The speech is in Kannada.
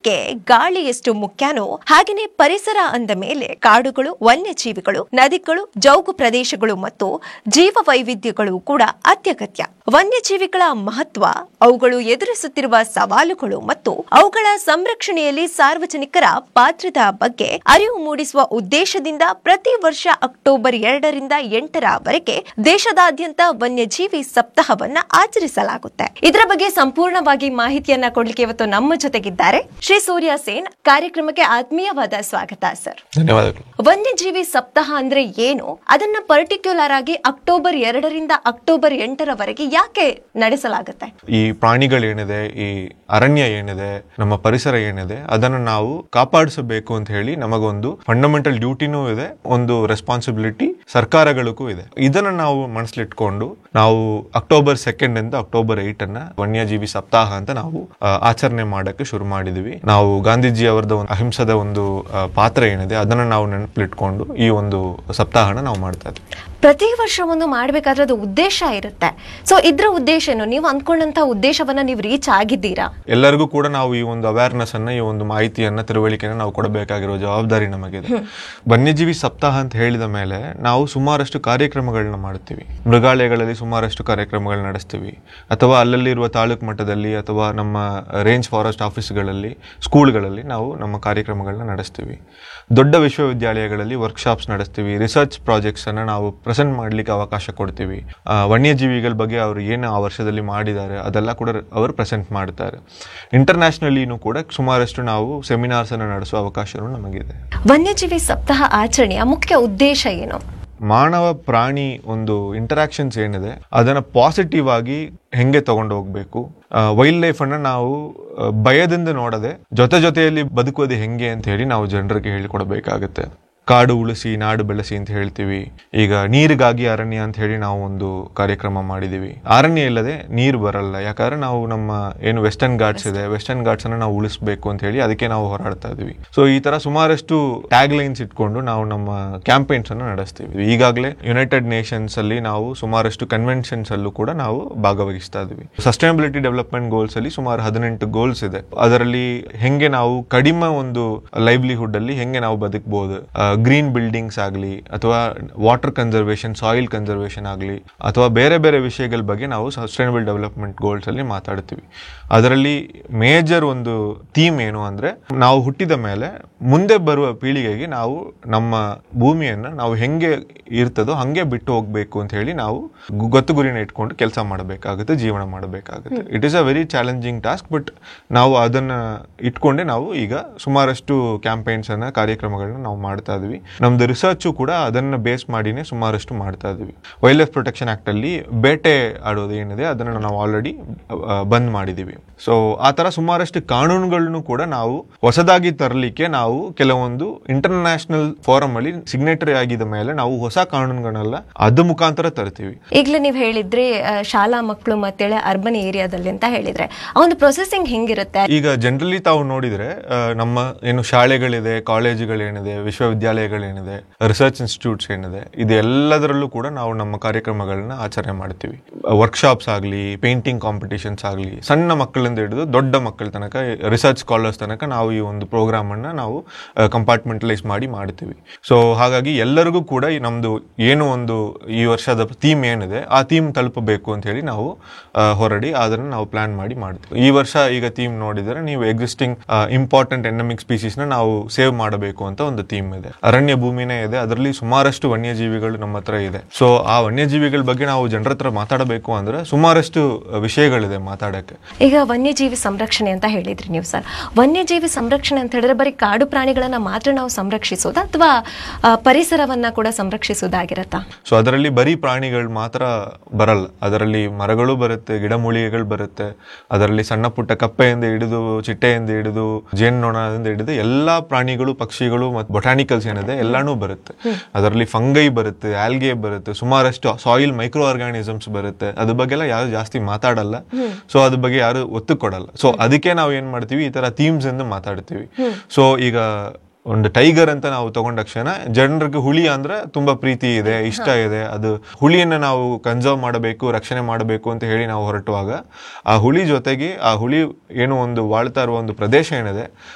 ಜೀವನಕ್ಕೆ ಗಾಳಿ ಎಷ್ಟು ಮುಖ್ಯನೋ ಹಾಗೆಯೇ ಪರಿಸರ ಅಂದ ಮೇಲೆ ಕಾಡುಗಳು ವನ್ಯಜೀವಿಗಳು ನದಿಗಳು ಜೌಗು ಪ್ರದೇಶಗಳು ಮತ್ತು ಜೀವ ವೈವಿಧ್ಯಗಳು ಕೂಡ ಅತ್ಯಗತ್ಯ ವನ್ಯಜೀವಿಗಳ ಮಹತ್ವ ಅವುಗಳು ಎದುರಿಸುತ್ತಿರುವ ಸವಾಲುಗಳು ಮತ್ತು ಅವುಗಳ ಸಂರಕ್ಷಣೆಯಲ್ಲಿ ಸಾರ್ವಜನಿಕರ ಪಾತ್ರದ ಬಗ್ಗೆ ಅರಿವು ಮೂಡಿಸುವ ಉದ್ದೇಶದಿಂದ ಪ್ರತಿ ವರ್ಷ ಅಕ್ಟೋಬರ್ ಎರಡರಿಂದ ಎಂಟರವರೆಗೆ ದೇಶದಾದ್ಯಂತ ವನ್ಯಜೀವಿ ಸಪ್ತಾಹವನ್ನ ಆಚರಿಸಲಾಗುತ್ತೆ ಇದರ ಬಗ್ಗೆ ಸಂಪೂರ್ಣವಾಗಿ ಮಾಹಿತಿಯನ್ನ ಕೊಡ್ಲಿಕ್ಕೆ ಇವತ್ತು ನಮ್ಮ ಜೊತೆಗಿದ್ದಾರೆ ಶ್ರೀ ಸೂರ್ಯ ಸೇನ್ ಕಾರ್ಯಕ್ರಮಕ್ಕೆ ಆತ್ಮೀಯವಾದ ಸ್ವಾಗತ ಸರ್ ಧನ್ಯವಾದಗಳು ವನ್ಯಜೀವಿ ಸಪ್ತಾಹ ಅಂದ್ರೆ ಏನು ಅದನ್ನ ಪರ್ಟಿಕ್ಯುಲರ್ ಆಗಿ ಅಕ್ಟೋಬರ್ ಎರಡರಿಂದ ಅಕ್ಟೋಬರ್ ಎಂಟರವರೆಗೆ ಯಾಕೆ ನಡೆಸಲಾಗುತ್ತೆ ಈ ಪ್ರಾಣಿಗಳೇನಿದೆ ಈ ಅರಣ್ಯ ಏನಿದೆ ನಮ್ಮ ಪರಿಸರ ಏನಿದೆ ಅದನ್ನು ನಾವು ಕಾಪಾಡಿಸಬೇಕು ಅಂತ ಹೇಳಿ ನಮಗೊಂದು ಫಂಡಮೆಂಟಲ್ ಡ್ಯೂಟಿನೂ ಇದೆ ಒಂದು ರೆಸ್ಪಾನ್ಸಿಬಿಲಿಟಿ ಸರ್ಕಾರಗಳಿಗೂ ಇದೆ ಇದನ್ನ ನಾವು ಮನಸ್ಲಿಟ್ಕೊಂಡು ನಾವು ಅಕ್ಟೋಬರ್ ಸೆಕೆಂಡ್ ಇಂದ ಅಕ್ಟೋಬರ್ ಏಟ್ ಅನ್ನ ವನ್ಯಜೀವಿ ಸಪ್ತಾಹ ಅಂತ ನಾವು ಆ, ಆಚರಣೆ ಮಾಡಕ್ಕೆ ಶುರು ಮಾಡಿದ್ವಿ ನಾವು ಗಾಂಧೀಜಿ ಅವರದ ಒಂದು ಅಹಿಂಸದ ಒಂದು ಆ, ಪಾತ್ರ ಏನಿದೆ ಅದನ್ನ ನಾವು ನೆನಪಿಟ್ಕೊಂಡು ಈ ಒಂದು ಸಪ್ತಾಹನ ನಾವು ಮಾಡ್ತಾ ಇದ್ವಿ ಪ್ರತಿ ವರ್ಷ ಒಂದು ಮಾಡ್ಬೇಕಾದ್ರೆ ಅದು ಉದ್ದೇಶ ಇರುತ್ತೆ ಸೊ ಇದ್ರ ಉದ್ದೇಶ ಏನು ನೀವು ಅಂದ್ಕೊಂಡಂತ ಉದ್ದೇಶವನ್ನ ನೀವು ರೀಚ್ ಆಗಿದ್ದೀರಾ ಎಲ್ಲರಿಗೂ ಕೂಡ ನಾವು ಈ ಒಂದು ಅವೇರ್ನೆಸ್ ಅನ್ನ ಈ ಒಂದು ಮಾಹಿತಿಯನ್ನ ತಿಳುವಳಿಕೆನ ನಾವು ಕೊಡಬೇಕಾಗಿರೋ ಜವಾಬ್ದಾರಿ ನಮಗಿದೆ ವನ್ಯಜೀವಿ ಸಪ್ತಾಹ ಅಂತ ಹೇಳಿದ ಮೇಲೆ ನಾವು ಸುಮಾರಷ್ಟು ಕಾರ್ಯಕ್ರಮಗಳನ್ನ ಮಾಡ್ತೀವಿ ಮೃಗಾಲಯಗಳಲ್ಲಿ ಸುಮಾರಷ್ಟು ಕಾರ್ಯಕ್ರಮಗಳನ್ನ ನಡೆಸ್ತೀವಿ ಅಥವಾ ಅಲ್ಲಲ್ಲಿರುವ ತಾಲೂಕು ಮಟ್ಟದಲ್ಲಿ ಅಥವಾ ನಮ್ಮ ರೇಂಜ್ ಫಾರೆಸ್ಟ್ ಆಫೀಸ್ಗಳಲ್ಲಿ ಸ್ಕೂಲ್ಗಳಲ್ಲಿ ನಾವು ನಮ್ಮ ಕಾರ್ಯಕ್ರಮಗಳನ್ನ ನಡೆಸ್ತೀವಿ ದೊಡ್ಡ ವಿಶ್ವವಿದ್ಯಾಲಯಗಳಲ್ಲಿ ವರ್ಕ್ಶಾಪ್ಸ್ ನಡೆಸ್ತೀವಿ ರಿಸರ್ಚ್ ಪ್ರಾಜೆಕ್ಟ್ಸ್ ಅನ್ನ ನಾವು ಪ್ರೆಸೆಂಟ್ ಮಾಡ್ಲಿಕ್ಕೆ ಅವಕಾಶ ಕೊಡ್ತೀವಿ ಆ, ವನ್ಯಜೀವಿಗಳ ಬಗ್ಗೆ ಅವರು ಏನು ಆ ವರ್ಷದಲ್ಲಿ ಮಾಡಿದ್ದಾರೆ ಅದೆಲ್ಲ ಕೂಡ ಅವರು ಪ್ರೆಸೆಂಟ್ ಮಾಡ್ತಾರೆ ಇಂಟರ್ನ್ಯಾಷನಲಿನೂ ಕೂಡ ಸುಮಾರಷ್ಟು ನಾವು ಸೆಮಿನಾರ್ಸ್ ಅನ್ನು ನಡೆಸುವ ಅವಕಾಶನೂ ನಮಗಿದೆ ವನ್ಯಜೀವಿ ಸಪ್ತಾಹ ಆಚರಣೆಯ ಮುಖ್ಯ ಉದ್ದೇಶ ಏನು ಮಾನವ ಪ್ರಾಣಿ ಒಂದು ಇಂಟರಾಕ್ಷನ್ಸ್ ಏನಿದೆ ಅದನ್ನ ಪಾಸಿಟಿವ್ ಆಗಿ ಹೆಂಗೆ ತಗೊಂಡು ಹೋಗ್ಬೇಕು ವೈಲ್ಡ್ ಲೈಫ್ ಅನ್ನ ನಾವು ಆ, ಭಯದಿಂದ ನೋಡದೆ ಜೊತೆ ಜೊತೆಯಲ್ಲಿ ಬದುಕೋದು ಹೆಂಗೆ ಅಂತ ಹೇಳಿ ನಾವು ಜನರಿಗೆ ಹೇಳಿಕೊಡ್ಬೇಕಾಗತ್ತೆ ಕಾಡು ಉಳಿಸಿ ನಾಡು ಬೆಳೆಸಿ ಅಂತ ಹೇಳ್ತೀವಿ ಈಗ ನೀರಿಗಾಗಿ ಅರಣ್ಯ ಅಂತ ಹೇಳಿ ನಾವು ಒಂದು ಕಾರ್ಯಕ್ರಮ ಮಾಡಿದೀವಿ ಅರಣ್ಯ ಇಲ್ಲದೆ ನೀರು ಬರಲ್ಲ ಯಾಕಂದ್ರೆ ನಾವು ನಮ್ಮ ಏನು ವೆಸ್ಟರ್ನ್ ಘಾಟ್ಸ್ ಇದೆ ವೆಸ್ಟರ್ನ್ ಘಾಟ್ಸ್ ಅನ್ನ ನಾವು ಉಳಿಸ್ಬೇಕು ಅಂತ ಹೇಳಿ ಅದಕ್ಕೆ ನಾವು ಹೋರಾಡ್ತಾ ಇದೀವಿ ಸೊ ಈ ತರ ಸುಮಾರಷ್ಟು ಟ್ಯಾಗ್ ಲೈನ್ಸ್ ಇಟ್ಕೊಂಡು ನಾವು ನಮ್ಮ ಕ್ಯಾಂಪೇನ್ಸ್ ಅನ್ನು ನಡೆಸ್ತೀವಿ ಈಗಾಗಲೇ ಯುನೈಟೆಡ್ ನೇಷನ್ಸ್ ಅಲ್ಲಿ ನಾವು ಸುಮಾರಷ್ಟು ಕನ್ವೆನ್ಷನ್ಸ್ ಅಲ್ಲೂ ಕೂಡ ನಾವು ಭಾಗವಹಿಸ್ತಾ ಇದೀವಿ ಸಸ್ಟೈನಬಿಲಿಟಿ ಡೆವಲಪ್ಮೆಂಟ್ ಗೋಲ್ಸ್ ಅಲ್ಲಿ ಸುಮಾರು ಹದಿನೆಂಟು ಗೋಲ್ಸ್ ಇದೆ ಅದರಲ್ಲಿ ಹೆಂಗೆ ನಾವು ಕಡಿಮೆ ಒಂದು ಲೈವ್ಲಿಹುಡ್ ಅಲ್ಲಿ ಹೆಂಗೆ ನಾವು ಬದುಕಬಹುದು ಗ್ರೀನ್ ಬಿಲ್ಡಿಂಗ್ಸ್ ಆಗಲಿ ಅಥವಾ ವಾಟರ್ ಕನ್ಸರ್ವೇಷನ್ ಸಾಯಿಲ್ ಕನ್ಸರ್ವೇಷನ್ ಆಗಲಿ ಅಥವಾ ಬೇರೆ ಬೇರೆ ವಿಷಯಗಳ ಬಗ್ಗೆ ನಾವು ಸಸ್ಟೈನಬಲ್ ಡೆವಲಪ್ಮೆಂಟ್ ಗೋಲ್ಸ್ ಅಲ್ಲಿ ಮಾತಾಡ್ತೀವಿ ಅದರಲ್ಲಿ ಮೇಜರ್ ಒಂದು ಥೀಮ್ ಏನು ಅಂದ್ರೆ ನಾವು ಹುಟ್ಟಿದ ಮೇಲೆ ಮುಂದೆ ಬರುವ ಪೀಳಿಗೆಗೆ ನಾವು ನಮ್ಮ ಭೂಮಿಯನ್ನ ನಾವು ಹೆಂಗೆ ಇರ್ತದೋ ಹಂಗೆ ಬಿಟ್ಟು ಹೋಗ್ಬೇಕು ಅಂತ ಹೇಳಿ ನಾವು ಗು- ಗೊತ್ತು ಗುರಿನ ಇಟ್ಕೊಂಡು ಕೆಲಸ ಮಾಡಬೇಕಾಗುತ್ತೆ ಜೀವನ ಮಾಡಬೇಕಾಗುತ್ತೆ it is a very challenging task but ನಾವು ಅದನ್ನ ಇಟ್ಕೊಂಡೆ ನಾವು ಈಗ ಸುಮಾರಷ್ಟು ಕ್ಯಾಂಪೇನ್ಸ್ ಅನ್ನ ಕಾರ್ಯಕ್ರಮಗಳನ್ನ ನಾವು ಮಾಡ್ತಾ ಇದ್ವಿ ನಮ್ದು ರಿಸರ್ಚು ಕೂಡ ಅದನ್ನ ಬೇಸ್ ಮಾಡಿನೇ ಸುಮಾರಷ್ಟು ಮಾಡ್ತಾ ಇದ್ವಿ ವೈಲ್ಡ್ ಲೈಫ್ ಪ್ರೊಟೆಕ್ಷನ್ ಆಕ್ಟ್ ಅಲ್ಲಿ ಬೇಟೆ ಆಡೋದು ಏನಿದೆ ಅದನ್ನ ನಾವು ಆಲ್ರೆಡಿ ಬಂದ್ ಮಾಡಿದೀವಿ ಸೊ ಆ ತರ ಸುಮಾರಷ್ಟು ಕಾನೂನುಗಳನ್ನು ಕೂಡ ನಾವು ಹೊಸದಾಗಿ ತರಲಿಕ್ಕೆ ನಾವು ಕೆಲವೊಂದು ಇಂಟರ್ನ್ಯಾಷನಲ್ ಫೋರಮ್ ಅಲ್ಲಿ ಸಿಗ್ನೇಟರಿ ಆಗಿದ ಮೇಲೆ ನಾವು ಹೊಸ ಕಾನೂನುಗಳನ್ನೆಲ್ಲ ಅದ್ರ ಮುಖಾಂತರ ತರ್ತೀವಿ ಈಗಲೇ ನೀವು ಹೇಳಿದ್ರಿ ಆ, ಶಾಲಾ ಮಕ್ಕಳು ಮತ್ತೇಳೆ ಅರ್ಬನ್ ಏರಿಯಾದಲ್ಲಿ ಅಂತ ಹೇಳಿದ್ರೆ ಆ ಒಂದು ಪ್ರೊಸೆಸಿಂಗ್ ಹೆಂಗಿರುತ್ತೆ ಈಗ ಜನರಲಿ ತಾವು ನೋಡಿದ್ರೆ ಆ, ನಮ್ಮ ಏನು ಶಾಲೆಗಳಿದೆ ಕಾಲೇಜುಗಳೇನಿದೆ ವಿಶ್ವವಿದ್ಯಾಲಯಗಳೇನಿದೆ ರಿಸರ್ಚ್ ಇನ್ಸ್ಟಿಟ್ಯೂಟ್ಸ್ ಏನಿದೆ ಇದೆಲ್ಲದರಲ್ಲೂ ಕೂಡ ನಾವು ನಮ್ಮ ಕಾರ್ಯಕ್ರಮಗಳನ್ನ ಆಚರಣೆ ಮಾಡ್ತೀವಿ ವರ್ಕ್ಶಾಪ್ಸ್ ಆಗಲಿ ಪೇಂಟಿಂಗ್ ಕಾಂಪಿಟೇಷನ್ಸ್ ಆಗಲಿ ಸಣ್ಣ ಮಕ್ಕಳಿಂದ ಹಿಡಿದು ದೊಡ್ಡ ಮಕ್ಕಳ ತನಕ ರಿಸರ್ಚ್ ಸ್ಕಾಲರ್ಸ್ ತನಕ ನಾವು ಈ ಒಂದು ಪ್ರೋಗ್ರಾಮ್ ಅನ್ನ ನಾವು ಕಂಪಾರ್ಟ್ಮೆಂಟಲೈಸ್ ಮಾಡಿ ಮಾಡ್ತೀವಿ ಸೊ ಹಾಗಾಗಿ ಎಲ್ಲರಿಗೂ ಕೂಡ ಈ ನಮ್ದು ಏನು ಒಂದು ಈ ವರ್ಷದ ಥೀಮ್ ಏನಿದೆ ಆ ಥೀಮ್ ತಲುಪಬೇಕು ಅಂತ ಹೇಳಿ ನಾವು ಆ, ಹೊರಡಿ ಅದನ್ನು ನಾವು ಪ್ಲಾನ್ ಮಾಡಿ ಮಾಡ್ತೀವಿ ಈ ವರ್ಷ ಈಗ ಥೀಮ್ ನೋಡಿದರೆ ನೀವು ಎಕ್ಸಿಸ್ಟಿಂಗ್ ಇಂಪಾರ್ಟೆಂಟ್ ಎಂಡಮಿಕ್ ಸ್ಪೀಸೀಸ್ ನ ನಾವು ಸೇವ್ ಮಾಡಬೇಕು ಅಂತ ಒಂದು ಥೀಮ್ ಇದೆ ಅರಣ್ಯ ಭೂಮಿನೇ ಇದೆ ಅದರಲ್ಲಿ ಸುಮಾರಷ್ಟು ವನ್ಯಜೀವಿಗಳು ನಮ್ಮ ಹತ್ರ ಇದೆ ಸೊ ಆ ವನ್ಯಜೀವಿಗಳ ಬಗ್ಗೆ ನಾವು ಜನರ ಹತ್ರ ಮಾತಾಡಬೇಕು ಅಂದ್ರೆ ಸುಮಾರಷ್ಟು ವಿಷಯಗಳಿದೆ ಮಾತಾಡಕ್ಕೆ ಈಗ ವನ್ಯಜೀವಿ ಸಂರಕ್ಷಣೆ ಅಂತ ಹೇಳಿದ್ರಿ ನೀವು ಸರ್ ವನ್ಯಜೀವಿ ಸಂರಕ್ಷಣೆ ಅಂತ ಹೇಳಿದ್ರೆ ಬರೀ ಕಾಡು ಪ್ರಾಣಿಗಳನ್ನ ಮಾತ್ರ ನಾವು ಸಂರಕ್ಷಿಸೋದಾ ಅಥವಾ ಆ, ಪರಿಸರವನ್ನ ಕೂಡ ಸಂರಕ್ಷಿಸೋದಾಗಿರತ್ತಾ ಸೊ ಅದರಲ್ಲಿ ಬರೀ ಪ್ರಾಣಿಗಳು ಮಾತ್ರ ಬರಲ್ಲ ಅದರಲ್ಲಿ ಮರಗಳು ಬರುತ್ತೆ ಗಿಡಮೂಲಿಕೆಗಳು ಬರುತ್ತೆ ಅದರಲ್ಲಿ ಸಣ್ಣ ಪುಟ್ಟ ಕಪ್ಪೆಯಿಂದ ಹಿಡಿದು ಚಿಟ್ಟೆಯಿಂದ ಹಿಡಿದು ಜೇನ್ನೊಣದಿಂದ ಹಿಡಿದು ಎಲ್ಲಾ ಪ್ರಾಣಿಗಳು ಪಕ್ಷಿಗಳು ಮತ್ತು ಬೊಟಾನಿಕಲ್ಸ್ ಏನಿದೆ ಎಲ್ಲಾನು ಬರುತ್ತೆ ಅದರಲ್ಲಿ ಫಂಗೈ ಬರುತ್ತೆ ಆಲ್ಗೆ ಬರುತ್ತೆ ಸುಮಾರಷ್ಟು ಸಾಯಿಲ್ ಮೈಕ್ರೋ ಆರ್ಗಾನಿಸಮ್ಸ್ ಬರುತ್ತೆ ಅದ್ರ ಬಗ್ಗೆ ಎಲ್ಲ ಯಾರು ಜಾಸ್ತಿ ಮಾತಾಡಲ್ಲ ಸೊ ಅದ್ರ ಬಗ್ಗೆ ಯಾರು ಒತ್ತು ಕೊಡಲ್ಲ ಸೊ ಅದಕ್ಕೆ ನಾವು ಏನ್ ಮಾಡ್ತೀವಿ ಈ ತರ ಥೀಮ್ಸ್ ಎಂದು ಮಾತಾಡ್ತೀವಿ ಸೊ ಈಗ ಒಂದು ಟೈಗರ್ ಅಂತ ನಾವು ತಗೊಂಡ ತಕ್ಷಣ ಜನರಿಗೆ ಹುಲಿ ಅಂದ್ರೆ ತುಂಬಾ ಪ್ರೀತಿ ಇದೆ ಇಷ್ಟ ಇದೆ ಅದು ಹುಲಿಯನ್ನ ನಾವು ಕನ್ಸರ್ವ್ ಮಾಡಬೇಕು ರಕ್ಷಣೆ ಮಾಡಬೇಕು ಅಂತ ಹೇಳಿ ನಾವು ಹೊರಟುವಾಗ ಆ ಹುಲಿ ಜೊತೆಗೆ ಆ ಹುಲಿ ಏನು ಒಂದು ವಾಳ್ತಾ ಇರುವ ಒಂದು ಪ್ರದೇಶ ಏನಿದೆ